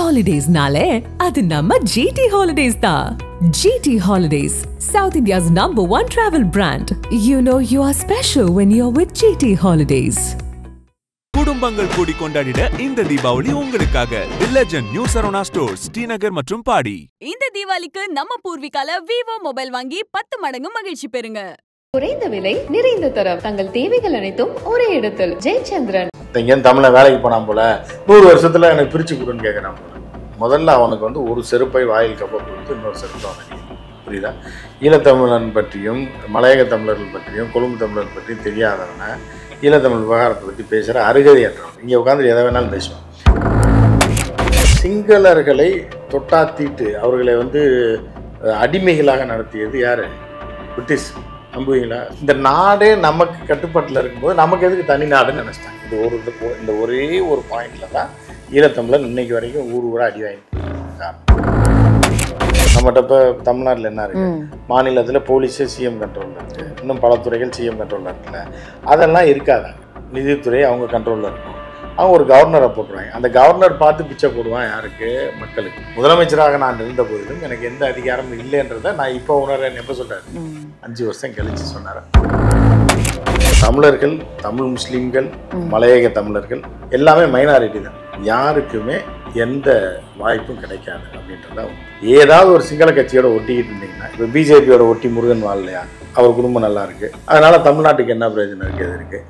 ஹாலிடேஸ்னாலே அது நம்ம ஜிடி ஹாலிடேஸ் தான் GT holidays south India's number one travel brand you know you are special when you are with GT holidays குடும்பங்கள் கூடி கொண்டாடிட இந்த தீபாவளி உங்களுக்காக the legend new Saravana stores Srinagar மற்றும் பாடி இந்த தீபாவளிக்கு நம்ம பூர்விகால விவோ மொபைல் வாங்கி பத்து மடங்கு மகிழ்ச்சி பெறுங்க குறைந்த விலை நிறைந்த தரம் தங்கள் தேவைகள் அனைத்தும் ஒரே இடத்தில் ஜெயச்சந்திரன் இங்கேருந்து தமிழை வேலைக்கு போனான் போல நூறு வருஷத்துல எனக்கு பிரிச்சு கொடுன்னு கேட்குறான் போல முதல்ல அவனுக்கு வந்து ஒரு செருப்பை வாயில் கப்ப கொடுத்து இன்னொரு செருப்பு அவனுக்கு புரியுதா ஈழத்தமிழன் பற்றியும் மலையக தமிழர்கள் பற்றியும் கொழும்பு தமிழர் பற்றியும் தெரியாதவனை ஈழத்தமிழ் விவகாரத்தை பற்றி பேசுகிற அருகதையற்றவன் இங்கே உட்காந்து எதை வேணாலும் பேசுவான் சிங்களர்களை தொட்டாத்திட்டு அவர்களை வந்து அஹ், அடிமைகளாக நடத்தியது யார் பிரிட்டிஷ் நம்புவீங்களா இந்த நாடே நமக்கு கட்டுப்பாட்டில் இருக்கும்போது நமக்கு எதுக்கு தனி நாடுன்னு நினச்சிட்டாங்க இது ஒரு இது போ- இந்த ஒரே ஒரு பாயிண்ட்ல தான் ஈழத்தமிழர் இன்னைக்கு வரைக்கும் ஊர் ஊரா அடி வாங்கிட்டு இருக்காங்க. நம்மகிட்ட இப்போ தமிழ்நாட்டில் என்ன இருக்கு மாநிலத்தில் போலீஸு சிஎம் கண்ட்ரோலில் இருக்கு இன்னும் பல துறைகள் சிஎம் கண்ட்ரோலில் இருக்குல்ல அதெல்லாம் இருக்காது நிதித்துறை அவங்க கண்ட்ரோலில் இருக்கும் அவங்க ஒரு கவர்னரை போட்டுருவாங்க அந்த கவர்னர் பார்த்து பிச்சை போடுவான் யாருக்கு மக்களுக்கு முதலமைச்சராக நான் இருந்த போதிலும் எனக்கு எந்த அதிகாரமும் இல்லைன்றதை நான் இப்போ உணர்றேன் எப்போ சொல்கிறாரு அஞ்சு வருஷம் கழிச்சு சொன்னார் தமிழர்கள் தமிழ் முஸ்லீம்கள் மலையக தமிழர்கள் எல்லாமே மைனாரிட்டி தான் யாருக்குமே எந்த வாய்ப்பும் கிடைக்காது அப்படின்றத உண்மை. ஏதாவது ஒரு சிங்கள கட்சியோட ஒட்டிக்கிட்டு இருந்தீங்கன்னா இப்போ பிஜேபியோட ஒட்டி முருகன் வாழலையா அவர் குடும்பம் நல்லா இருக்கு அதனால தமிழ்நாட்டுக்கு என்ன பிரயோஜனம் இருக்கு அது இருக்கு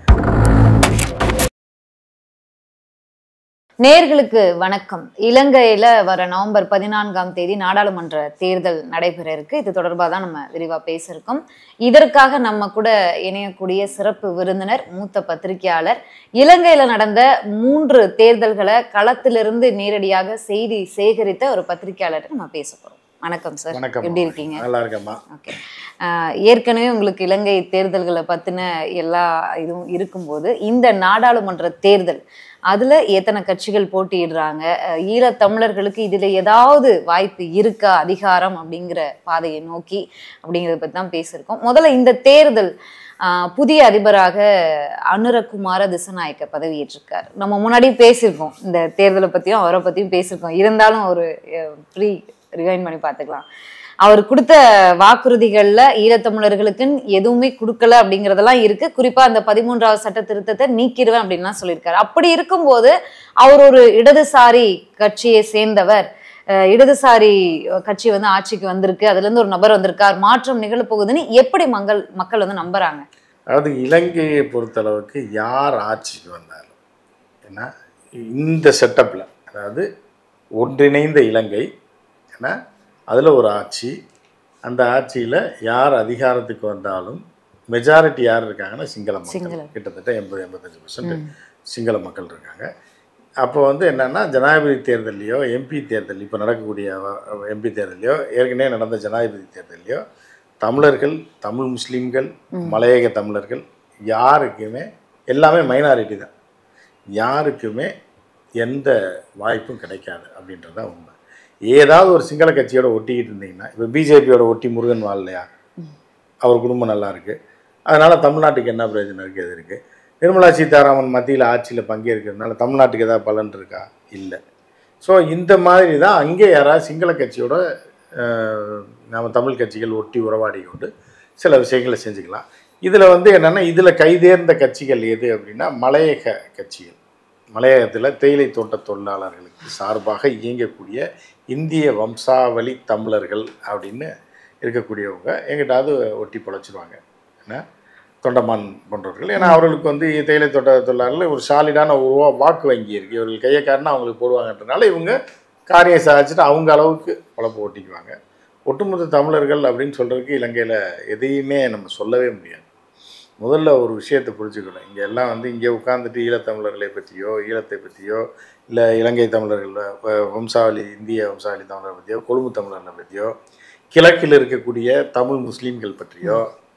நேர்களுக்கு வணக்கம் இலங்கையில வர நவம்பர் பதினான்காம் தேதி நாடாளுமன்ற தேர்தல் நடைபெற இருக்கு இது தொடர்பாக தான் நம்ம விரிவா பேச இருக்கோம் இதற்காக நம்ம கூட இணையக்கூடிய சிறப்பு விருந்தினர் மூத்த பத்திரிகையாளர் இலங்கையில நடந்த மூன்று தேர்தல்களை களத்திலிருந்து நேரடியாக செய்தி சேகரித்த ஒரு பத்திரிகையாளர் நம்ம பேச போறோம் வணக்கம் சார் வணக்கம் எப்படி இருக்கீங்க நல்லா இருக்கேம்மா ஓகே ஏற்கனவே உங்களுக்கு இலங்கை தேர்தல்களை பத்தின எல்லா இதுவும் இருக்கும்போது இந்த நாடாளுமன்ற தேர்தல் அதுல எத்தனை கட்சிகள் போட்டியிடுறாங்க அஹ் ஈழத் தமிழர்களுக்கு இதுல ஏதாவது வாய்ப்பு இருக்கா அதிகாரம் அப்படிங்கிற பாதையை நோக்கி அப்படிங்கிறத பத்தி தான் பேசியிருக்கோம் முதல்ல இந்த தேர்தல் ஆஹ் புதிய அதிபராக அனுரகுமார திசநாயக்க பதவியேற்றிருக்கார் நம்ம முன்னாடி பேசியிருக்கோம் இந்த தேர்தலை பத்தியும் அவரை பத்தியும் பேசியிருக்கோம் இருந்தாலும் ஒரு ப்ரீ ரிவைன் பண்ணி பார்த்துக்கலாம் அவர் கொடுத்த வாக்குறுதிகள்ல ஈழத்தமிழர்களுக்குன்னு எதுவுமே கொடுக்கல அப்படிங்கறதெல்லாம் இருக்கு குறிப்பா அந்த பதிமூன்றாவது சட்ட திருத்தத்தை நீக்கிடுவேன் அப்படின்லாம் சொல்லியிருக்காரு அப்படி இருக்கும்போது அவர் ஒரு இடதுசாரி கட்சியை சேர்ந்தவர் அஹ் இடதுசாரி கட்சி வந்து ஆட்சிக்கு வந்திருக்கு அதுல இருந்து ஒரு நபர் வந்திருக்கார் மாற்றம் நிகழப் போகுதுன்னு எப்படி மக்கள் மக்கள் வந்து நம்புறாங்க அதாவது இலங்கையை பொறுத்தளவுக்கு யார் ஆட்சிக்கு வந்தாலும் ஏன்னா இந்த செட்டப்பில் அதாவது ஒன்றிணைந்த இலங்கை ஏன்னா அதில் ஒரு ஆட்சி அந்த ஆட்சியில் யார் அதிகாரத்துக்கு வந்தாலும் மெஜாரிட்டி யார் இருக்காங்கன்னா சிங்கள சிங்கள. மக்கள் கிட்டத்தட்ட எண்பது எண்பத்தஞ்சு பர்சன்ட் சிங்கள மக்கள் இருக்காங்க அப்போ வந்து என்னென்னா ஜனாதிபதி தேர்தல்லையோ எம்பி தேர்தல் இப்போ நடக்கக்கூடிய எம்பி தேர்தலையோ ஏற்கனவே நடந்த ஜனாதிபதி தேர்தல்லையோ தமிழர்கள் தமிழ் முஸ்லீம்கள் மலையக தமிழர்கள் யாருக்குமே எல்லாமே மைனாரிட்டி தான் யாருக்குமே எந்த வாய்ப்பும் கிடைக்காது அப்படின்றது தான் உண்மை ஏதாவது ஒரு சிங்கள கட்சியோட ஒட்டிக்கிட்டு இருந்தீங்கன்னா இப்போ பிஜேபியோட ஒட்டி முருகன் வாழலையா அவர் குடும்பம் நல்லா இருக்கு அதனால தமிழ்நாட்டுக்கு என்ன பிரயோஜனம் இருக்குது அது இருக்குது நிர்மலா சீதாராமன் மத்தியில் ஆட்சியில் பங்கேற்கிறதுனால தமிழ்நாட்டுக்கு ஏதாவது பலன் இருக்கா இல்லை ஸோ இந்த மாதிரி தான் அங்கே யாராவது சிங்கள கட்சியோட அஹ், நம்ம தமிழ் கட்சிகள் ஒட்டி உறவாடி கொண்டு சில விஷயங்களை செஞ்சுக்கலாம் இதில் வந்து என்னென்னா இதில் கைதேர்ந்த கட்சிகள் எது அப்படின்னா மலையக கட்சிகள் மலையகத்தில் தேயிலை தோட்ட தொழிலாளர்களுக்கு சார்பாக இயங்கக்கூடிய இந்திய வம்சாவளி தமிழர்கள் அப்படின்னு இருக்கக்கூடியவங்க எங்கிட்டாவது ஒட்டி பொழைச்சிருவாங்க என்ன தொண்டமான் போன்றவர்கள் ஏன்னா அவர்களுக்கு வந்து தேயிலை தோட்ட தொழிலாளர்கள் ஒரு சாலிடான உருவா வாக்கு வங்கி இருக்குது இவர்கள் கையை காட்டினா அவங்களுக்கு போடுவாங்கன்றனால இவங்க காரியம் சாதிச்சுட்டு அவங்க அளவுக்கு பொழப்பு ஓட்டிக்குவாங்க ஒட்டுமொத்த தமிழர்கள் அப்படின்னு சொல்கிறதுக்கு இலங்கையில் எதையுமே நம்ம சொல்லவே முடியாது முதல்ல ஒரு விஷயத்தை புரிஞ்சுக்கணும் இங்கே எல்லாம் வந்து இங்கே உட்காந்துட்டு ஈழத்தமிழர்களை பற்றியோ ஈழத்தை பற்றியோ இல்லை இலங்கை தமிழர்கள் வ- வம்சாவளி இந்திய வம்சாவளி தமிழரை பற்றியோ கொழும்பு தமிழர்களை பற்றியோ கிழக்கில் இருக்கக்கூடிய தமிழ் முஸ்லீம்கள் பற்றியோ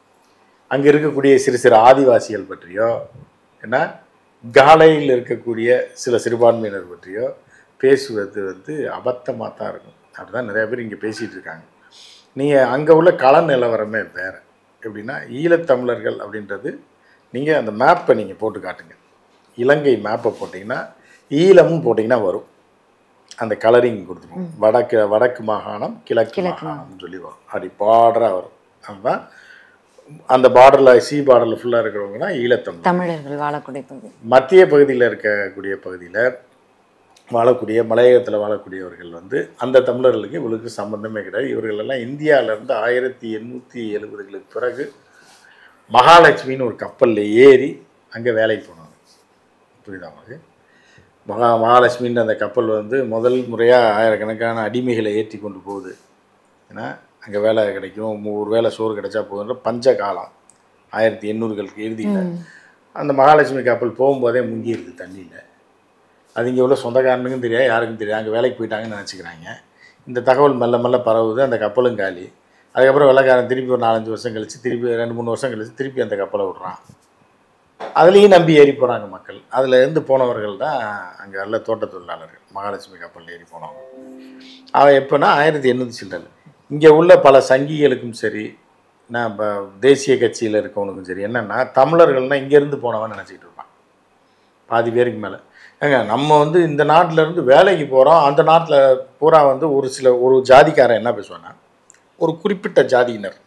அங்கே இருக்கக்கூடிய சிறு சிறு ஆதிவாசிகள் பற்றியோ என்ன காலையில் இருக்கக்கூடிய சில சிறுபான்மையினர் பற்றியோ பேசுவது வந்து அபத்தமாக தான் இருக்கும் அப்படிதான் நிறைய பேர் இங்கே பேசிகிட்டு இருக்காங்க நீங்கள் அங்கே உள்ள கள நிலவரமே வேறு எப்படின்னா ஈழத்தமிழர்கள் அப்படின்றது நீங்கள் அந்த மேப்பை நீங்கள் போட்டு காட்டுங்க இலங்கை மேப்பை போட்டிங்கன்னா ஈழமும் போட்டிங்கன்னா வரும் அந்த கலரிங் கொடுத்துருவோம் வடக்கு வடக்கு மாகாணம் கிழக்கு கிழக்கு மாகாணம்னு சொல்லி வரும் அப்படி பார்டராக வரும் அதுதான் அந்த பார்டரில் சி பார்டரில் ஃபுல்லாக இருக்கிறவங்க தான் ஈழத்தமிழ் தமிழர்கள் வாழக்கூடிய பகுதி மத்திய பகுதியில் இருக்கக்கூடிய பகுதியில் வாழக்கூடிய மலையகத்தில் வாழக்கூடியவர்கள் வந்து அந்த தமிழர்களுக்கு இவங்களுக்கு சம்பந்தமே கிடையாது இவர்கள் எல்லாம் இந்தியாவிலேருந்து ஆயிரத்தி எண்ணூற்றி எழுபதுகளுக்கு பிறகு மகாலட்சுமின்னு ஒரு கப்பலில் ஏறி அங்கே வேலைக்கு போனாங்க புரியுதா உங்களுக்கு மகா மகாலட்சுமின்ற அந்த கப்பல் வந்து முதல் முறையாக ஆயிரக்கணக்கான அடிமைகளை ஏற்றி கொண்டு போகுது ஏன்னா அங்கே வேலை கிடைக்கும் ஒரு வேலை சோறு கிடைச்சா போதுன்ற பஞ்ச காலம் ஆயிரத்தி எண்ணூறுகளுக்கு இறுதியில் அந்த மகாலட்சுமி கப்பல் போகும்போதே முங்கிடுது தண்ணியில் அது இங்கே உள்ள சொந்தக்காரனுக்கும் தெரியாது யாருக்கும் தெரியாது அங்கே வேலைக்கு போயிட்டாங்கன்னு நினச்சிக்கிறாங்க இந்த தகவல் மெல்ல மெல்ல பரவுது அந்த கப்பலும் காலி அதுக்கப்புறம் வெள்ளைக்காரன் திருப்பி ஒரு நாலஞ்சு வருஷம் கழிச்சு திருப்பி ரெண்டு மூணு வருஷம் கழிச்சு திருப்பி அந்த கப்பலை விட்றான் அதுலேயும் நம்பி ஏறி போகிறாங்க மக்கள் அதில் இருந்து போனவர்கள் தான் அங்கே உள்ள தோட்ட தொழிலாளர்கள் மகாலட்சுமி கப்பலில் ஏறி போனவங்க அவன் எப்போனா ஆயிரத்தி எண்ணூற்றி சில்லல் இங்கே உள்ள பல சங்கிகளுக்கும் சரி நான் இப்போ தேசிய கட்சியில் இருக்கவனுக்கும் சரி என்னென்னா தமிழர்கள்னால் இங்கேருந்து போனவன் நினச்சிக்கிட்டு இருப்பான் பாதி பேருக்கு மேலே ஏங்க நம்ம வந்து இந்த நாட்டுல இருந்து வேலைக்கு போகிறோம் அந்த நாட்டில் பூரா வந்து ஒரு சில ஒரு ஜாதிக்காரன் என்ன பேசுவான்னா ஒரு குறிப்பிட்ட ஜாதியினர்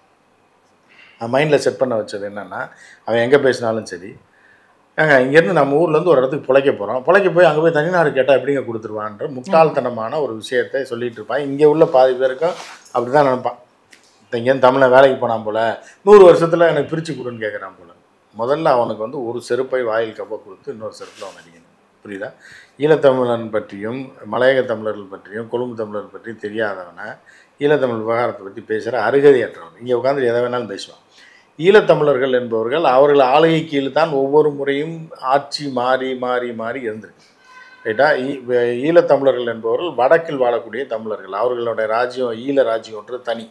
நான் மைண்டில் செட் பண்ண வச்சது என்னென்னா அவன் எங்கே பேசினாலும் சரி ஏங்க இங்கேருந்து நம்ம ஊர்லேருந்து ஒரு இடத்துக்கு பிழைக்க போகிறோம் பிழைக்க போய் அங்கே போய் தனிநாடு கேட்டால் எப்படிங்க கொடுத்துருவான்ற முட்டாள்தனமான ஒரு விஷயத்தை சொல்லிட்டு இருப்பான் இங்கே உள்ள பாதி பேருக்கும் அப்படி தான் நினைப்பான் இப்போ இங்கேருந்து தமிழை வேலைக்கு போனான் போல் நூறு வருஷத்தில் எனக்கு பிரித்து கொடுன்னு கேட்குறான் போல் முதல்ல அவனுக்கு வந்து ஒரு செருப்பை வாயில் கப்ப கொடுத்து இன்னொரு செருப்பில் அவன் அடிக்கணும் புரியுதா ஈழத்தமிழன் பற்றியும் மலையக தமிழர்கள் பற்றியும் கொழும்பு தமிழர்கள் பற்றியும் தெரியாதவனை ஈழத்தமிழ் விவகாரத்தை பற்றி பேசுகிற அருகதையற்றவன் இங்கே உட்காந்து எதை வேணாலும் பேசுவான் ஈழத்தமிழர்கள் என்பவர்கள் அவர்கள் ஆளுகை கீழ் தான் ஒவ்வொரு முறையும் ஆட்சி மாறி மாறி மாறி இருந்திருக்கு ரைட்டா ஈ- வே- ஈழத்தமிழர்கள் என்பவர்கள் வடக்கில் வாழக்கூடிய தமிழர்கள் அவர்களுடைய ராஜ்யம் ஈழ ராஜ்யம்ன்றது தனி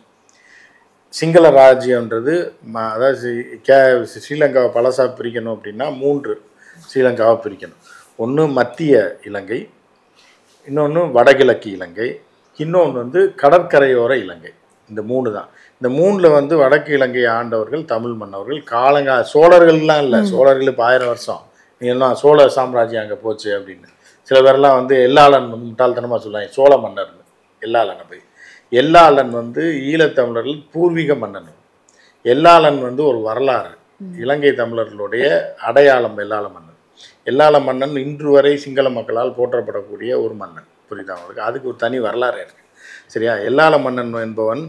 சிங்கள ராஜ்யம்ன்றது ம- அதாவது சி- கே ஸ்ரீலங்காவை பழசாக பிரிக்கணும் அப்படின்னா மூன்று ஸ்ரீலங்காவை பிரிக்கணும் ஒன்று மத்திய இலங்கை இன்னொன்று வடகிழக்கு இலங்கை இன்னொன்று வந்து கடற்கரையோர இலங்கை இந்த மூணு தான் இந்த மூணில் வந்து வடக்கு இலங்கை ஆண்டவர்கள் தமிழ் மன்னவர்கள் காலங்கா சோழர்கள்லாம் இல்லை சோழர்கள் இப்போ ஆயிரம் வருஷம் நீ என்ன சோழ சாம்ராஜ்யம் அங்கே போச்சு அப்படின்னு சில பேர்லாம் வந்து எல்லாளன் வந்து முட்டாள்தனமாக சொல்லுவாங்க சோழ மன்னர்னு எல்லாளனை போய் எல்லாளன் வந்து ஈழத்தமிழர்கள் பூர்வீக மன்னன் எல்லாளன் வந்து ஒரு வரலாறு இலங்கை தமிழர்களுடைய அடையாளம் எல்லாள மன்னன் எல்லாள மன்னன் இன்று வரை சிங்கள மக்களால் போற்றப்படக்கூடிய ஒரு மன்னன் புரியுதா அவங்களுக்கு அதுக்கு ஒரு தனி வரலாறு இருக்கு சரியா எல்லாள மன்னன் என்பவன்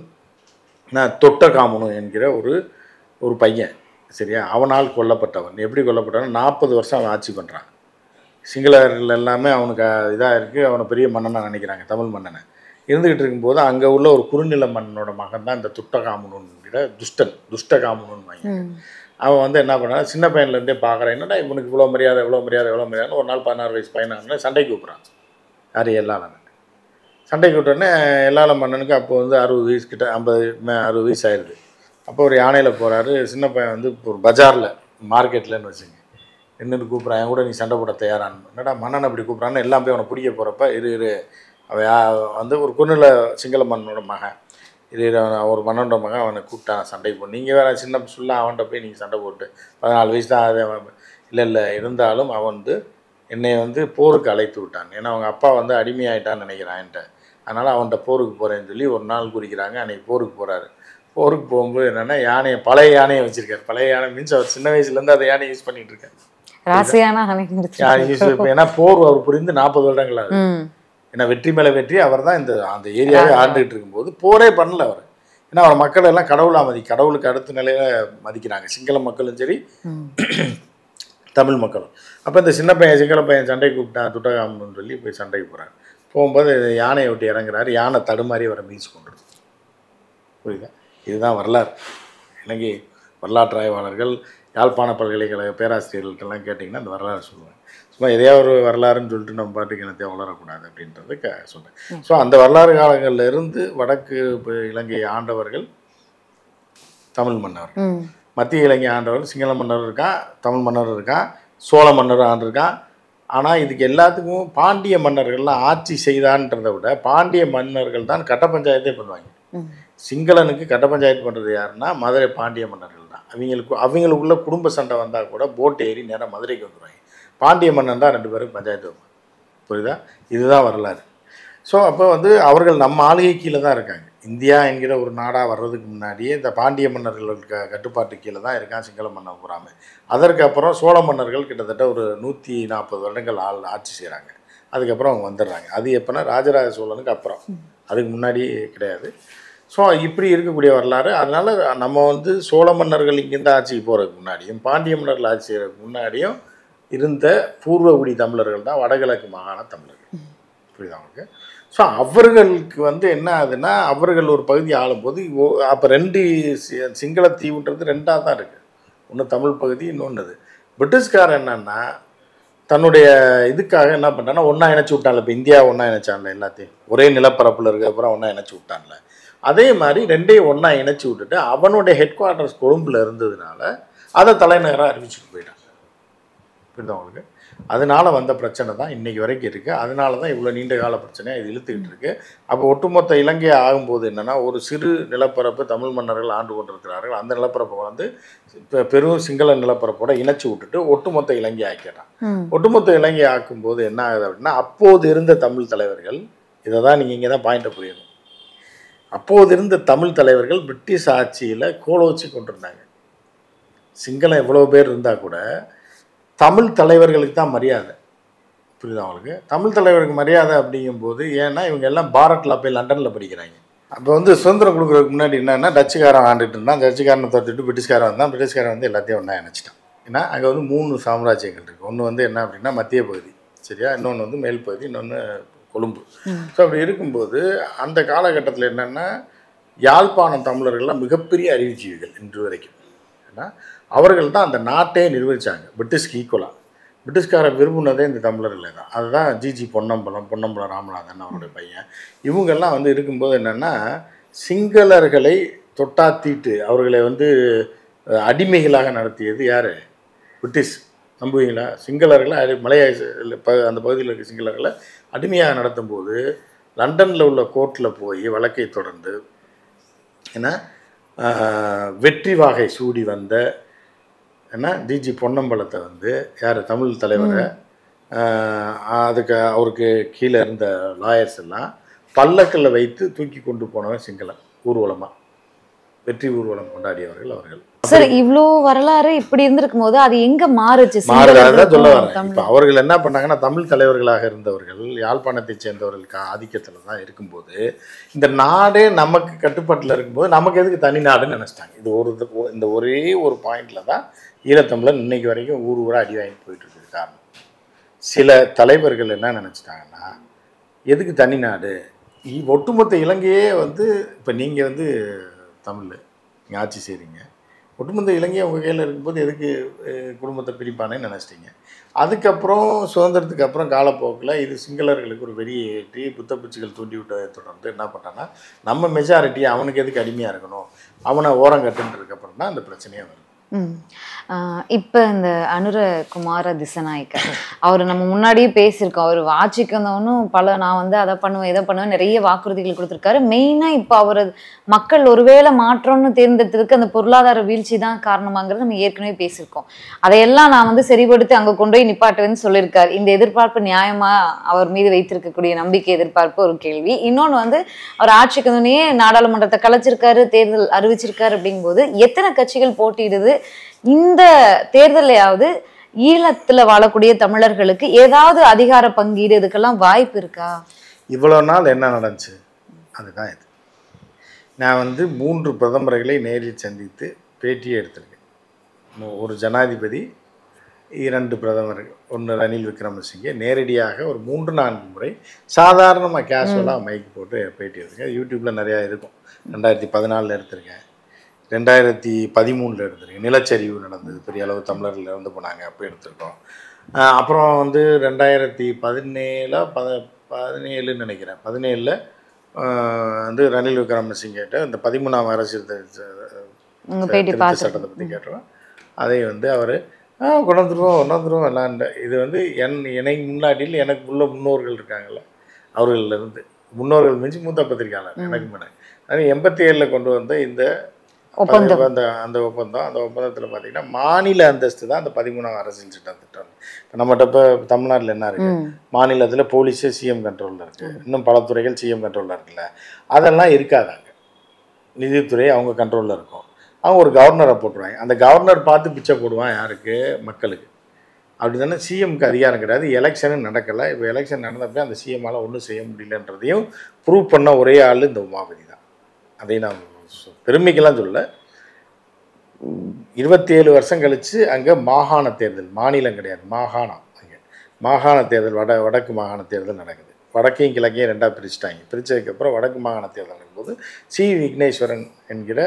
நான் தொட்ட காமனு என்கிற ஒரு ஒரு பையன் சரியா அவனால் கொல்லப்பட்டவன் எப்படி கொல்லப்பட்டவன் நாற்பது வருஷம் அவன் ஆட்சி பண்ணுறான் சிங்களர்கள் எல்லாமே அவனுக்கு இதாக இருக்குது அவனை பெரிய மன்னனாக நினைக்கிறாங்க தமிழ் மன்னனை இருந்துகிட்டு இருக்கும்போது அங்கே உள்ள ஒரு குறுநில மன்னனோட மகன் தான் இந்த துட்டகாமனுங்கிற துஷ்டன் துஷ்டகாமனுன்னு பையன் அவன் வந்து என்ன பண்ணான் சின்ன பையன்லேருந்தே பார்க்குறான் என்னடா இவனுக்கு இவ்வளோ மரியாதை இவ்வளோ மரியாதை இவ்வளோ மரியாதை ஒரு நாள் பதினாறு வயசு பையனாக சண்டைக்கு கூப்பிட்றான் யார் எல்லாளன் சண்டைக்கு விட்டோடனே எல்லாள மன்னனுக்கு அப்போ வந்து அறுபது வயசு கிட்ட ஐம்பது மே- அறுபது வயசு ஆயிடுது அப்போ ஒரு யானையில் போகிறாரு சின்ன பையன் வந்து இப்போ ஒரு பஜாரில் மார்க்கெட்லன்னு வச்சுங்க நின்றுட்டு கூப்பிட்றான் என் கூட நீ சண்டை போட தயாரான்னு என்னடா மன்னன் அப்படி கூப்பிட்றான்னு எல்லாம் போய் அவனை பிடிக்க போகிறப்ப இரு இரு அவன் யா- வந்து ஒரு குன்னில் சிங்கள மன்னனோட மகன் இரு இரு அவன் ஒரு மன்னனோட மகன் அவனை கூப்பிட்டான் சண்டைக்கு போ நீங்கள் வேறு சின்ன சொல்ல அவன்கிட்ட போய் நீங்கள் சண்டை போட்டு பதினாலு வயசு தான் அது அவன் இல்லை இல்லை இருந்தாலும் அவன் வந்து என்னை வந்து போருக்கு அழைத்து விட்டான் ஏன்னா அவங்க அப்பா வந்து அடிமையாயிட்டான்னு நினைக்கிறான் என்கிட்ட அதனால் அவன்கிட்ட போருக்கு போகிறேன்னு சொல்லி ஒரு நாள் குறிக்கிறாங்க அன்றைக்கி போருக்கு போகிறாரு போருக்கு போகும்போது என்னென்னா யானையை பழைய யானையை வச்சுருக்காரு பழைய யானை மீன்ஸ் அவர் சின்ன வயசுலேருந்து அந்த யானையை யூஸ் பண்ணிட்டு இருக்காரு ராசியான அணைக்கு யானை யூஸ் இப்போ ஏன்னா போர் அவர் புரிந்து நாற்பது வருடங்கள் ஆகுது ம் ஏன்னா வெற்றி மேலே வெற்றி அவர் தான் இந்த அந்த ஏரியாவே ஆண்டுகிட்டு இருக்கும்போது போரே பண்ணல அவர் ஏன்னா அவர் மக்கள் எல்லாம் கடவுளா மதி கடவுளுக்கு அடுத்த நிலையில மதிக்கிறாங்க சிங்கள மக்களும் சரி தமிழ் மக்களும் அப்போ இந்த சின்ன பையன் சிங்கள பையன் சண்டைக்கு கூப்பிட்டான் துட்டகாமன்னு சொல்லி போய் சண்டைக்கு போகிறார் போகும்போது யானையை விட்டு இறங்குறாரு யானை தடுமாறி அவரை மீஸ் கொண்டுருது புரியுதா இதுதான் வரலாறு இலங்கை வரலாற்று ஆய்வாளர்கள் யாழ்ப்பாண பல்கலைக்கழக பேராசிரியர்கள்ட்டெல்லாம் கேட்டிங்கன்னா அந்த வரலாறு சொல்லுவாங்க சும்மா எதையாவது ஒரு வரலாறுன்னு சொல்லிட்டு நம்ம பாட்டுக்கு என்னத்தையும் வளரக்கூடாது அப்படின்றது க சொல்கிறேன் ஸோ அந்த வரலாறு காலங்கள்ல இருந்து வடக்கு இப்ப இலங்கையை ஆண்டவர்கள் தமிழ் மன்னர் ம் மத்திய இலங்கை ஆண்டவர் சிங்கள மன்னர் இருக்கான் தமிழ் மன்னர் இருக்கான் சோழ மன்னர் ஆண்டிருக்கான் ஆனால் இதுக்கு எல்லாத்துக்கும் பாண்டிய மன்னர்கள்லாம் ஆட்சி செய்தான்றதை விட பாண்டிய மன்னர்கள் தான் கட்ட பஞ்சாயத்தே பண்ணுவாங்க ம். சிங்களனுக்கு கட்ட பஞ்சாயத்து பண்ணுறது யாருன்னா மதுரை பாண்டிய மன்னர்கள் தான் அவங்களுக்கு அவங்களுக்குள்ள குடும்ப சண்டை வந்தால் கூட போட் ஏறி நேராக மதுரைக்கு வந்துடுவாங்க பாண்டிய மன்னன் தான் ரெண்டு பேரும் பஞ்சாயத்து வைப்பாங்க புரியுதா இதுதான் வரலாறு ஸோ அப்போ வந்து அவர்கள் நம்ம ஆளுகை கீழே தான் இருக்காங்க இந்தியா என்கிற ஒரு நாடாக வர்றதுக்கு முன்னாடியே இந்த பாண்டிய மன்னர்கள் க கட்டுப்பாட்டு கீழே தான் இருக்கான் சிங்கள மன்னர் பூராமே அதற்கு அப்புறம் சோழ மன்னர்கள் கிட்டத்தட்ட ஒரு நூற்றி நாற்பது வருடங்கள் ஆள் ஆட்சி செய்கிறாங்க அதுக்கப்புறம் அவங்க வந்துடுறாங்க அது எப்போனா ராஜராஜ சோழனுக்கு அப்புறம் அதுக்கு முன்னாடி கிடையாது ஸோ இப்படி இருக்கக்கூடிய வரலாறு அதனால் நம்ம வந்து சோழ மன்னர்கள் இங்கேருந்து ஆட்சிக்கு போகிறதுக்கு முன்னாடியும் பாண்டிய மன்னர்கள் ஆட்சி செய்கிறதுக்கு முன்னாடியும் இருந்த பூர்வகுடி தமிழர்கள் தான் வடகிழக்கு மாகாண தமிழர்கள் புரியுதா உங்களுக்கு ஸோ அவர்களுக்கு வந்து என்ன ஆகுதுன்னா அவர்கள் ஒரு பகுதி ஆளும்போது அப்போ ரெண்டு சி- சிங்கள தீவுன்றது ரெண்டாக தான் இருக்குது ஒன்று தமிழ் பகுதி இன்னொன்று இது பிரிட்டிஷ்காரன் என்னன்னா தன்னுடைய இதுக்காக என்ன பண்ணுறான்னா ஒன்றா இணைச்சி விட்டான்ல இப்போ இந்தியா ஒன்றா இணைச்சான்ல எல்லாத்தையும் ஒரே நிலப்பரப்பில் இருக்க அப்புறம் ஒன்றா இணைச்சி விட்டான்ல அதே மாதிரி ரெண்டையும் ஒன்றா இணைச்சி விட்டுட்டு அவனுடைய ஹெட் குவார்ட்டர்ஸ் கொழும்பில் இருந்ததுனால அதை தலைநகராக அறிவிச்சுட்டு போயிட்டாங்க புரியுதா உங்களுக்கு அதனால வந்த பிரச்சனை தான் இன்னைக்கு வரைக்கும் இருக்குது அதனால தான் இவ்வளோ நீண்ட கால பிரச்சனையாக இது இழுத்துக்கிட்டு இருக்கு அப்போ ஒட்டுமொத்த இலங்கை ஆகும்போது என்னென்னா ஒரு சிறு நிலப்பரப்பு தமிழ் மன்னர்கள் ஆண்டு கொண்டிருக்கிறார்கள் அந்த நிலப்பரப்பை வந்து இப்போ பெரும் சிங்கள நிலப்பரப்போட இணைச்சி விட்டுட்டு ஒட்டுமொத்த இலங்கை ஆக்கிடுறான் ம். ஒட்டுமொத்த இலங்கை ஆக்கும்போது என்ன ஆகுது அப்படின்னா அப்போது இருந்த தமிழ் தலைவர்கள் இதை தான் நீங்கள் இங்கே தான் பாயிண்ட்டை புரியணும் அப்போது இருந்த தமிழ் தலைவர்கள் பிரிட்டிஷ் ஆட்சியில் கோலோச்சி கொண்டிருந்தாங்க சிங்களம் எவ்வளோ பேர் இருந்தால் கூட தமிழ் தலைவர்களுக்கு தான் மரியாதை புரியுதா அவங்களுக்கு தமிழ் தலைவருக்கு மரியாதை அப்படிங்கும்போது ஏன்னா இவங்க எல்லாம் பாரட்டில் போய் லண்டனில் படிக்கிறாங்க அப்போ வந்து சுதந்திரம் கொடுக்குறதுக்கு முன்னாடி என்னன்னா டச்சுக்காரன் ஆண்டுட்டு இருந்தான் டச்சுக்காரனை தோத்துட்டு பிரிட்டிஷ்காரன் வந்தான் பிரிட்டிஷ்காரன் வந்து எல்லாத்தையும் ஒன்றா இணைச்சிட்டான் ஏன்னா அங்கே வந்து மூணு சாம்ராஜ்யங்கள் இருக்குது ஒன்று வந்து என்ன அப்படின்னா மத்திய பகுதி சரியா இன்னொன்று வந்து மேல் பகுதி இன்னொன்று கொழும்பு ஸோ அப்படி இருக்கும்போது அந்த காலகட்டத்தில் என்னென்னா யாழ்ப்பாணம் தமிழர்கள்லாம் மிகப்பெரிய அறிவுஜீவிகள் இன்று வரைக்கும் ஏன்னா அவர்கள் தான் அந்த நாட்டே நிர்வகிச்சாங்க பிரிட்டிஷ்க்கு ஈக்குவலாக பிரிட்டிஷ்காரன் விரும்புனதே இந்த தமிழர்கள் தான் அதுதான் ஜிஜி பொன்னம்பலம் பொன்னம்பலம் ராமநாதன் அவருடைய பையன் இவங்கெல்லாம் வந்து இருக்கும்போது என்னென்னா சிங்களர்களை தொட்டாத்தீட்டு அவர்களை வந்து அஹ், அடிமைகளாக நடத்தியது யார் பிரிட்டிஷ் நம்புவீங்களா சிங்களர்களை அடி மலையாள ப- அந்த பகுதியில் இருக்க சிங்களர்களை அடிமையாக நடத்தும் போது லண்டனில் உள்ள கோர்ட்டில் போய் வழக்கை தொடர்ந்து ஏன்னா ஆஹ், வெற்றி வாகை சூடி வந்த என்ன டிஜி பொன்னம்பலத்தை வந்து யார் தமிழ் தலைவரை ஆஹ், அதுக்கு அவருக்கு கீழே இருந்த லாயர்ஸ் எல்லாம் பல்லக்கில் வைத்து தூக்கி கொண்டு போனவன் சிங்களம் ஊர்வலமாக வெற்றி ஊர்வலம் கொண்டாடியவர்கள் அவர்கள் சார் இவ்ளோ வரலாறு இப்படி இருந்திருக்கும் போது அது எங்க மாறுச்சு மாறுதான் சொல்ல வரேன் தமிழ் இப்போ அவர்கள் என்ன பண்ணாங்கன்னா தமிழ் தலைவர்களாக இருந்தவர்கள் யாழ்ப்பாணத்தைச் சேர்ந்தவர்களுக்கு ஆதிக்கத்தில் தான் இருக்கும்போது இந்த நாடே நமக்கு கட்டுப்பாட்டில் இருக்கும்போது நமக்கு எதுக்கு தனி நாடுன்னு நினச்சிட்டாங்க இது ஒரு இது- ஒ- இந்த ஒரே ஒரு பாயிண்ட்ல தான் ஈழத்தமிழன் இன்னைக்கு வரைக்கும் ஊர் ஊராக அடி வாங்கிட்டு போயிட்டு இருக்குது காரணம் சில தலைவர்கள் என்ன நினச்சிட்டாங்கன்னா எதுக்கு தனி நாடு இ- ஒட்டுமொத்த இலங்கையே வந்து இப்போ நீங்கள் வந்து தமிழ் நீங்கள் ஆட்சி செய்கிறீங்க ஒட்டுமொத்த இலங்கை உங்கள் கையில் இருக்கும்போது எதுக்கு அஹ், குடும்பத்தை பிரிப்பானேன்னு நினச்சிட்டீங்க அதுக்கப்புறம் சுதந்திரத்துக்கு அப்புறம் காலப்போக்கில் இது சிங்களர்களுக்கு ஒரு பெரிய ஏற்றி புத்த பூச்சிகள் தூண்டி விட்டதை தொடர்ந்து என்ன பண்ணான்னா நம்ம மெஜாரிட்டி அவனுக்கு எதுக்கு அடிமையாக இருக்கணும் அவனை ஓரம் கட்டுன்றதுக்கு அப்புறம் தான் அந்த பிரச்சனையே வருது ம். ஆஹ் இப்ப இந்த அனுர குமார திசநாயக்க அவர் நம்ம முன்னாடியே பேசியிருக்கோம் அவர் ஆட்சிக்கு வந்தவனும் பல நான் வந்து அதை பண்ணுவேன் இதை பண்ணுவேன் நிறைய வாக்குறுதிகள் கொடுத்துருக்காரு மெயினா இப்ப அவர் மக்கள் ஒருவேளை மாற்றம்னு தேர்ந்தெடுத்ததுக்கு அந்த பொருளாதார வீழ்ச்சி தான் காரணமாங்கிறது நம்ம ஏற்கனவே பேசியிருக்கோம் அதையெல்லாம் நான் வந்து சரிபடுத்தி அங்க கொண்டு போய் நிப்பாட்டுவேன்னு சொல்லியிருக்காரு இந்த எதிர்பார்ப்பு நியாயமா அவர் மீது வைத்திருக்கக்கூடிய நம்பிக்கை எதிர்பார்ப்பு ஒரு கேள்வி இன்னொன்னு வந்து அவர் ஆட்சிக்கு வந்தோடனே நாடாளுமன்றத்தை கலைச்சிருக்காரு தேர்தல் அறிவிச்சிருக்காரு அப்படிங்கும்போது எத்தனை கட்சிகள் போட்டியிடுது இந்த தேர்தலையாவது ஈழத்துல வாழக்கூடிய தமிழர்களுக்கு ஏதாவது அதிகார பங்கீடு இதுக்கெல்லாம் வாய்ப்பு இருக்கா இவ்வளோ நாள் என்ன நடந்துச்சு அதுதான் இது நான் வந்து மூன்று பிரதமர்களை நேரில் சந்தித்து பேட்டியே எடுத்திருக்கேன் மு- ஒரு ஜனாதிபதி இரண்டு பிரதமர்கள் ஒன்று ரணில் விக்ரமசிங்கே நேரடியாக ஒரு மூன்று நான்கு முறை சாதாரணமாக கேஷுவலாக மைக் போட்டு பேட்டி எடுத்திருக்கேன் யூடியூப்பில் நிறையா இருக்கும் ரெண்டாயிரத்தி பதினாலில் எடுத்திருக்கேன் ரெண்டாயிரத்தி பதிமூணில் எடுத்திருக்கேன் நிலச்சரிவு நடந்தது பெரிய அளவு தமிழர்கள் இறந்து போனாங்க அப்போ எடுத்திருக்கோம் ஆஹ் அப்புறம் வந்து ரெண்டாயிரத்தி பதினேழா பத பதினேழுன்னு நினைக்கிறேன் பதினேழில் வந்து ரணில் விக்ரமசிங்கிட்ட இந்த பதிமூணாம் அரசியல் தி- உங்க பேட்டி திருத்த பார்த்து சட்டத்தை பற்றி கேட்டோம் அதை வந்து அவர் ஆ கொண்டு வந்துருவோம் கொண்டு வந்துருவோம் எல்லாம் இது வந்து என் எனக்கு முன்னாடியில் எனக்கு உள்ள முன்னோர்கள் இருக்காங்கல்ல அவர்களிருந்து முன்னோர்கள் மிஞ்சி மூத்த பத்திரிகையாளர் எனக்கு முன்னாடி அது எண்பத்தி ஏழில் கொண்டு வந்த இந்த ஒப்பந்தம். அந்த அந்த ஒப்பந்தம் அந்த ஒப்பந்தத்தில் பார்த்தீங்கன்னா மாநில அந்தஸ்து தான் அந்த பதிமூணாம் அரசியல் சட்டம் திட்டம் இப்போ நம்மகிட்ட இப்போ தமிழ்நாட்டில் என்ன இருக்கு ம். மாநிலத்தில் போலீஸு சிஎம் கண்ட்ரோலில் இருக்குது இன்னும் பல துறைகள் சிஎம் கண்ட்ரோலில் இருக்குல்ல அதெல்லாம் இருக்காதாங்க நிதித்துறை அவங்க கண்ட்ரோலில் இருக்கும் அவங்க ஒரு கவர்னரை போட்டுருவாங்க அந்த கவர்னர் பார்த்து பிச்சை போடுவான் யாருக்கு மக்களுக்கு அப்படி தானே சிஎம்க்கு அதிகாரம் கிடையாது எலெக்ஷனும் நடக்கலை இப்போ எலெக்ஷன் நடந்தப்போ அந்த சிஎம்மால் ஒன்றும் செய்ய முடியலன்றதையும் ப்ரூவ் பண்ண ஒரே ஆள் இந்த உமாபதி தான் அதையும் நான் சொ- பெருமைக்கெல்லாம் சொல்லல இருபத்தி ஏழு வருஷம் கழித்து அங்கே மாகாண தேர்தல் மாநிலம் கிடையாது மாகாணம் அங்கே மாகாண தேர்தல் வட வடக்கு மாகாண தேர்தல் நடக்குது வடக்கையும் கிழக்கையும் ரெண்டாக பிரிச்சுட்டாங்க பிரித்ததுக்கப்புறம் வடக்கு மாகாண தேர்தல் நடக்கும்போது சி விக்னேஸ்வரன் என்கிற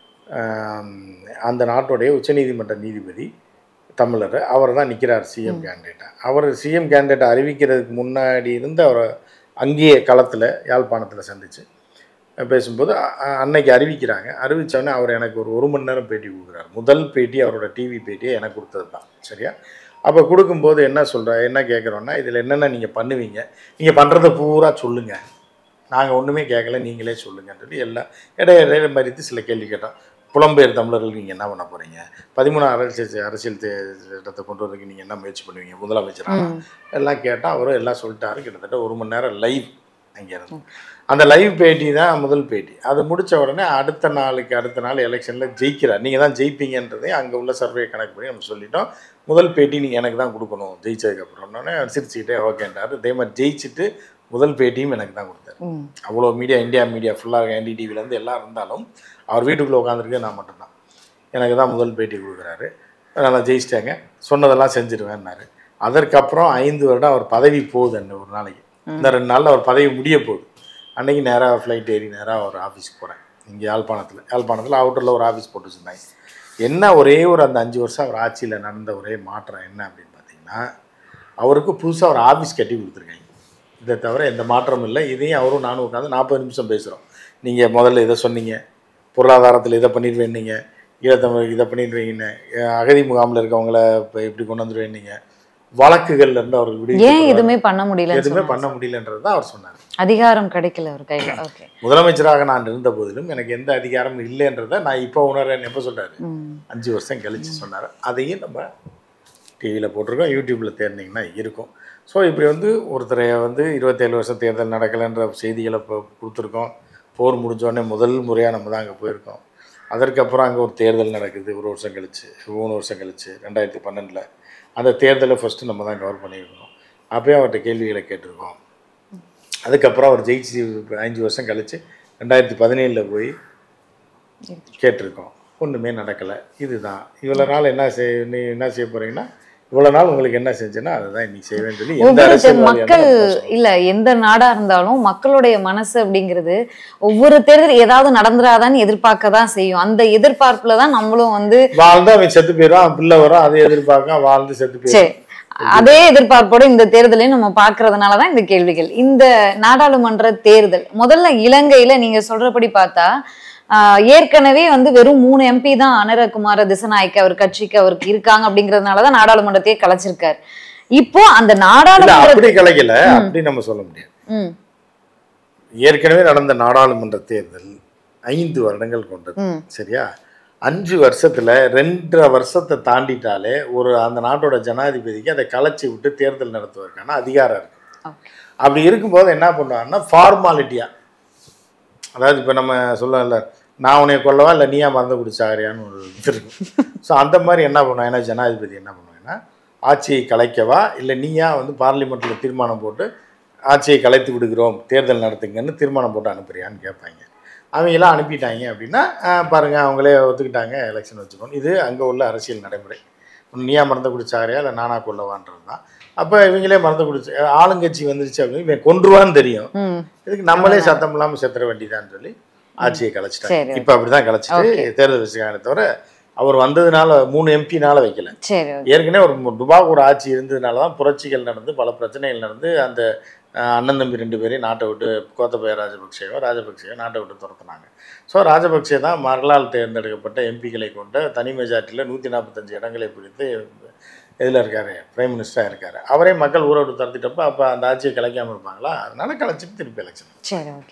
ஆம், அந்த நாட்டுடைய உச்சநீதிமன்ற நீதிபதி தமிழர் அவர் தான் நிற்கிறார் சிஎம் கேண்டிடேட்டாக அவர் சிஎம் கேண்டிடேட்டை அறிவிக்கிறதுக்கு முன்னாடி இருந்து அவரை அங்கேயே களத்தில் யாழ்ப்பாணத்தில் சந்திச்சு பேசும்போது அ- அ- அன்னைக்கு அறிவிக்கிறாங்க அறிவித்தோடனே அவர் எனக்கு ஒரு ஒரு மணி நேரம் பேட்டி கொடுக்குறாரு முதல் பேட்டி அவரோட டிவி பேட்டியை எனக்கு கொடுத்தது தான் சரியா அப்போ கொடுக்கும்போது என்ன சொல்கிற என்ன கேட்குறோன்னா இதில் என்னென்ன நீங்கள் பண்ணுவீங்க நீங்கள் பண்ணுறத பூரா சொல்லுங்கள் நாங்கள் ஒன்றுமே கேட்கல நீங்களே சொல்லுங்கன்னு சொல்லி எல்லாம் இடையில இடையில மறித்து சில கேள்வி கேட்டோம் புலம்பெயர் தமிழர்கள் நீங்கள் என்ன பண்ண போகிறீங்க பதிமூணு அரசியல் அரசியல் தே- திட்டத்தை கொண்டு வரதுக்கு நீங்கள் என்ன முயற்சி பண்ணுவீங்க முதலமைச்சராக எல்லாம் கேட்டால் அவரும் எல்லாம் சொல்லிட்டாரு கிட்டத்தட்ட ஒரு மணி நேரம் லைவ் அங்கே இருந்து அந்த லைவ் பேட்டி தான் முதல் பேட்டி அது முடிச்ச உடனே அடுத்த நாளுக்கு அடுத்த நாள் எலெக்ஷனில் ஜெயிக்கிறார் நீங்கள் தான் ஜெயிப்பீங்கன்றதை அங்கே உள்ள சர்வே கணக்கு பண்ணி நம்ம சொல்லிட்டோம் முதல் பேட்டி நீங்கள் எனக்கு தான் கொடுக்கணும் ஜெயிச்சதுக்கப்புறம்னே சிரிச்சுக்கிட்டே ஓகேன்றாரு அதே மாதிரி ஜெயிச்சுட்டு முதல் பேட்டியும் எனக்கு தான் கொடுத்தாரு ம். அவ்வளோ மீடியா இந்தியா மீடியா ஃபுல்லாக என்டி டிவிலேருந்து எல்லாம் இருந்தாலும் அவர் வீட்டுக்குள்ளே உட்காந்துருக்கே நான் மட்டும்தான் எனக்கு தான் முதல் பேட்டி கொடுக்குறாரு நான் ஜெயிச்சிட்டேங்க சொன்னதெல்லாம் செஞ்சிருவேன்னாரு அதற்கப்புறம் ஐந்து வருடம் அவர் பதவி போகுது அந்த ஒரு நாளைக்கு இந்த ரெண்டு நாளில் அவர் பதவி முடிய போகுது அன்னைக்கு நேராக ஃப்ளைட் ஏறி நேராக ஒரு ஆஃபீஸ்க்கு போகிறேன் இங்கே யாழ்ப்பாணத்தில் யாழ்ப்பாணத்தில் அவுட்டரில் ஒரு ஆஃபீஸ் போட்டு வச்சுருந்தாங்க என்ன ஒரே ஒரு அந்த அஞ்சு வருஷம் அவர் ஆட்சியில் நடந்த ஒரே மாற்றம் என்ன அப்படின்னு பார்த்தீங்கன்னா அவருக்கு புதுசாக ஒரு ஆஃபீஸ் கட்டி கொடுத்துருக்காங்க இதை தவிர எந்த மாற்றமும் இல்லை இதையும் அவரும் நானும் உட்காந்து நாற்பது நிமிஷம் பேசுகிறோம் நீங்கள் முதல்ல இதை சொன்னீங்க பொருளாதாரத்தில் இதை பண்ணிடுவேன்னீங்க ஈழத்தமிழ் இதை பண்ணிடுவீங்கன்னு அகதி முகாமில் இருக்கவங்கள இப்போ இப்படி கொண்டு வந்துடுவேன்னீங்க வழக்குகள்ல இருந்து அவருக்கு ஏன் விடுவிக்கப்படுவாங்க. எதுவுமே பண்ண முடியல எதுவுமே பண்ண முடியலன்றது தான் அவர் சொன்னார் அதிகாரம் கிடைக்கல அவர் கையில ஓகே முதலமைச்சராக நான் இருந்த போதிலும் எனக்கு எந்த அதிகாரமும் இல்லைன்றதை நான் இப்போ உணர்றேன் எப்போ சொல்றாரு அஞ்சு வருஷம் கழிச்சு சொன்னார் அதையும் நம்ம டிவியில் போட்டிருக்கோம் யூடியூப்பில் தேர்ந்தீங்கன்னா இருக்கும் ஸோ இப்படி வந்து ஒருத்தரை வந்து இருபத்தேழு வருஷம் தேர்தல் நடக்கலைன்ற செய்திகளை இப்போ கொடுத்துருக்கோம் போர் முடிஞ்சோடனே முதல் முறையாக நம்ம தான் அங்கே போயிருக்கோம் அதற்கப்புறம் அங்கே ஒரு தேர்தல் நடக்குது ஒரு வருஷம் கழிச்சு மூணு வருஷம் கழிச்சு ரெண்டாயிரத்தி பன்னெண்டில் அந்த தேர்தலை ஃபஸ்ட்டு நம்ம தான் கவர் பண்ணியிருக்கோம் அப்போயும் அவர்கிட்ட கேள்விகளை கேட்டிருக்கோம் அதுக்கப்புறம் அவர் ஜெயிச்சு அஞ்சு வருஷம் கழிச்சு ரெண்டாயிரத்தி பதினேழில் போய் கேட்டிருக்கோம் ஒன்றுமே நடக்கலை இதுதான் இவ்வளோ நாள் என்ன செய் நீ என்ன செய்ய போகிறீங்கன்னா இவ்வளோ நாள் உங்களுக்கு என்ன செஞ்சேன்னா அதுதான் இன்னைக்கு செய்வேன்னு சொல்லி எந்த ஒவ்வொரு அரசியல்வாதியா மக்கள் இருந்தாலும் பேசுவாங்க. இல்ல எந்த நாடா இருந்தாலும் மக்களுடைய மனசு அப்படிங்கிறது ஒவ்வொரு தேர்தல் ஏதாவது நடந்துராதான்னு எதிர்பார்க்க தான் செய்யும் அந்த எதிர்பார்ப்புல தான் நம்மளும் வந்து வாழ்ந்து அவன் செத்து போயிடுவான் பிள்ளை வரும் அதை எதிர்பார்க்க வாழ்ந்து செத்து சரி போயிடும் அதே எதிர்பார்ப்போட இந்த தேர்தலையும் நம்ம பாக்குறதுனால தான் இந்த கேள்விகள் இந்த நாடாளுமன்ற தேர்தல் முதல்ல இலங்கையில நீங்க சொல்றபடி பார்த்தா ஆஹ், ஏற்கனவே வந்து வெறும் மூணு எம்பி தான் அனரகுமார திசநாயக்க அவர் கட்சிக்கு அவருக்கு இருக்காங்க அப்படிங்கறதுனால தான் நாடாளுமன்றத்தையே கலைச்சிருக்காரு இப்போ அந்த இல்ல நாடாளுமன்ற அப்படி கிடைக்கல அப்படி நம்ம சொல்ல முடியாது ம், ஏற்கனவே நடந்த நாடாளுமன்ற தேர்தல் ஐந்து வருடங்கள் கொண்டது ம். சரியா அஞ்சு வருஷத்துல ரெண்டரை வருஷத்தை தாண்டிட்டாலே ஒரு அந்த நாட்டோட ஜனாதிபதிக்கு அதை கலைச்சி விட்டு தேர்தல் நடத்துவதற்கான அதிகாரம் இருக்கு Okay. அப்படி இருக்கும்போது என்ன பண்ணுவாங்கன்னா ஃபார்மாலிட்டியா அதாவது இப்போ நம்ம சொல்லல நான் உன்னை கொல்லவா இல்லை நீயா மறந்து குடிச்சாரியான்னு ஒரு இது இருக்கும் ஸோ அந்த மாதிரி என்ன பண்ணுவாங்கன்னா ஜனாதிபதி என்ன பண்ணுவாங்கன்னா ஆட்சியை கலைக்கவா இல்லை நீயா வந்து பார்லிமெண்ட்டில் தீர்மானம் போட்டு ஆட்சியை கலைத்து விடுகிறோம் தேர்தல் நடத்துங்கன்னு தீர்மானம் போட்டு அனுப்புறியான்னு கேட்பாங்க அவங்களாம் அனுப்பிட்டாங்க அப்படின்னா ஆஹ், பாருங்க அவங்களே ஒத்துக்கிட்டாங்க எலெக்ஷன் வச்சுக்கணும் இது அங்கே உள்ள அரசியல் நடைமுறை ஒண்ணு நீயா மறந்து குடிச்சாரியா இல்லை நானா கொல்லவான்றது தான் அப்போ இவங்களே மறந்து குடிச்சு ஆளுங்கட்சி வந்துருச்சு அப்படின்னு இவன் கொன்றுவான்னு தெரியும் ம். இதுக்கு நம்மளே சத்தம் இல்லாமல் செத்துற வேண்டியதான்னு சொல்லி ஆட்சியை சரி, கலைச்சிட்டாங்க okay. இப்போ அப்படிதான் கலைச்சிட்டு தேர்தல் வச்சுக்காங்க தவிர அவர் வந்ததுனால மூணு எம்பினால வைக்கல சரி okay. ஏற்கனவே ஒரு டுபாக் ஒரு ஆட்சி இருந்ததுனால தான் புரட்சிகள் நடந்து பல பிரச்சனைகள் நடந்து அந்த அஹ், அண்ணன் தம்பி ரெண்டு பேரையும் நாட்டை விட்டு கோத்தபய ராஜபக்சேவோ ராஜபக்சேவோ நாட்டை விட்டு துரத்துனாங்க ஸோ ராஜபக்சே தான் மர்களால் தேர்ந்தெடுக்கப்பட்ட எம்பிக்களை கொண்ட தனி மெஜாரிட்டியில் நூற்றி நாற்பத்தஞ்சு இடங்களை பிடித்து இதில் இருக்காரு பிரைம் மினிஸ்டராக இருக்காரு அவரே மக்கள் ஊரை விட்டு துரத்திட்டப்ப அப்போ அந்த ஆட்சியை கலைக்காமல் இருப்பாங்களா அதனால கலைச்சிட்டு திருப்பி எலெக்ஷன் சரி ஓகே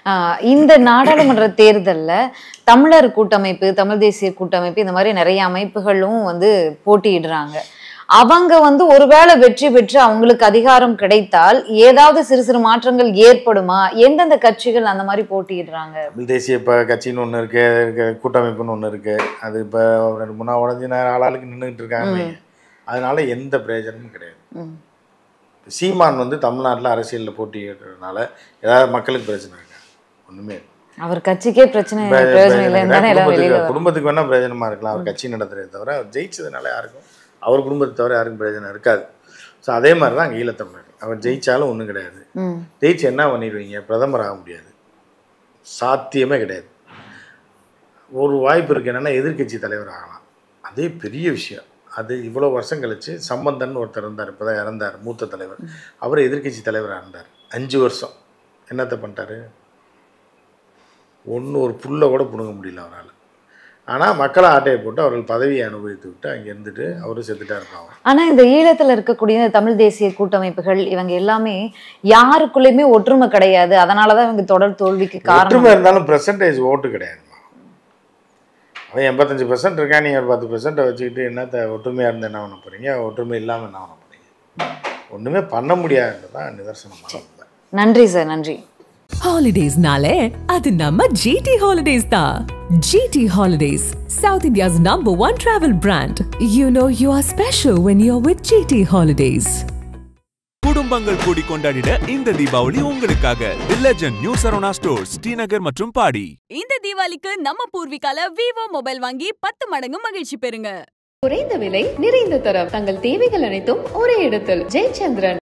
ஆஹ் இந்த நாடாளுமன்ற தேர்தல்ல தமிழர் கூட்டமைப்பு தமிழ் தேசிய கூட்டமைப்பு இந்த மாதிரி நிறைய அமைப்புகளும் வந்து போட்டியிடுறாங்க அவங்க வந்து ஒருவேளை வெற்றி பெற்று அவங்களுக்கு அதிகாரம் கிடைத்தால் ஏதாவது சிறு சிறு மாற்றங்கள் ஏற்படுமா எந்தெந்த கட்சிகள் அந்த மாதிரி போட்டியிடுறாங்க தமிழ் தேசிய இப்போ கட்சின்னு ஒன்று இருக்குது கூட்டமைப்புன்னு ஒன்று இருக்குது அது இப்போ ரெண்டு மூணா உடஞ்சி நேரம் ஆளாளுக்கு நின்றுட்டு இருக்காங்க அதனால எந்த பிரயோஜனமும் கிடையாது ம். சீமான் வந்து தமிழ்நாட்டில் அரசியலில் போட்டியிடுறதுனால ஏதாவது மக்களுக்கு பிரச்சனை இருக்கா ஒன்றுமே இல்லை. அவர் கட்சிக்கே பிரச்சனை ப- பிரயோஜனம் இல்லைன்னு தானே எல்லாம் வெளியில குடும்பத்துக்கு வரும். குடும்பத்துக்கு வேணால் பிரயோஜனமாக இருக்கலாம் அவர் கட்சி நடத்துறதே தவிர அவர் ஜெயிச்சதுனால யாருக்கும் அவர் குடும்பத்தை தவிர யாருக்கும் பிரயோஜனம் இருக்காது ஸோ அதே மாதிரி தான் அங்கே ஈழத்தமிழர் அவர் ஜெயிச்சாலும் ஒன்றும் கிடையாது ம். ஜெயிச்சு என்ன பண்ணிடுவீங்க பிரதமர் ஆக முடியாது சாத்தியமே கிடையாது ஒரு வாய்ப்பு இருக்கு என்னன்னா எதிர்க்கட்சி தலைவர் ஆகலாம் அதே பெரிய விஷயம் அது இவ்வளோ வருஷம் கழிச்சு சம்பந்தன் ஒருத்தர் இருந்தார் இப்போ தான் இறந்தார் மூத்த தலைவர் அவர் எதிர்க்கட்சி தலைவராக இருந்தார் அஞ்சு வருஷம் என்னத்தை பண்ணிட்டாரு ஒன்று ஒரு புல்லை கூட பிடுங்க முடியல அவரால் ஆனால் மக்களை ஆட்டையை போட்டு அவர்கள் பதவியை அனுபவித்து விட்டு அங்கே இருந்துட்டு அவரும் செத்துட்டா இருப்பாங்க ஆனா இந்த ஈழத்துல இருக்கக்கூடிய இந்த தமிழ் தேசிய கூட்டமைப்புகள் இவங்க எல்லாமே யாருக்குள்ளயுமே ஒற்றுமை கிடையாது அதனாலதான் இவங்க தொடர் தோல்விக்கு ஒற்றுமை காரணம் இருந்தாலும் பெர்சன்டேஜ் ஓட்டு கிடையாதுமா அவன் எண்பத்தஞ்சு பெர்சன்ட் இருக்கான் நீங்கள் ஒரு பத்து பெர்சன்ட்டை வச்சுக்கிட்டு என்னத்த ஒற்றுமையாக இருந்து என்ன பண்ண போகிறீங்க ஒற்றுமை இல்லாமல் என்ன பண்ண போகிறீங்க ஒன்றுமே பண்ண முடியாதுன்றது தான் நிதர்சனமான உண்மை நன்றி சார் நன்றி ஹாலிடேஸ்னாலே அது நம்ம ஜிடி ஹாலிடேஸ் தான் GT holidays south India's number one travel brand you know you are special when you are with GT holidays குடும்பங்கள் கூடி கொண்டாடிட இந்த தீபாவளி உங்களுக்காக the legend new Saravana stores Srinagar மற்றும் பாடி இந்த தீபாவளிக்கு நம்ம பூர்விகால விவோ மொபைல் வாங்கி பத்து மடங்கு மகிழ்ச்சி பெறுங்க குறைந்த விலை நிறைந்த தரம் தங்கள் தேவைகள் அனைத்தும் ஒரே இடத்தில் ஜெயச்சந்திரன்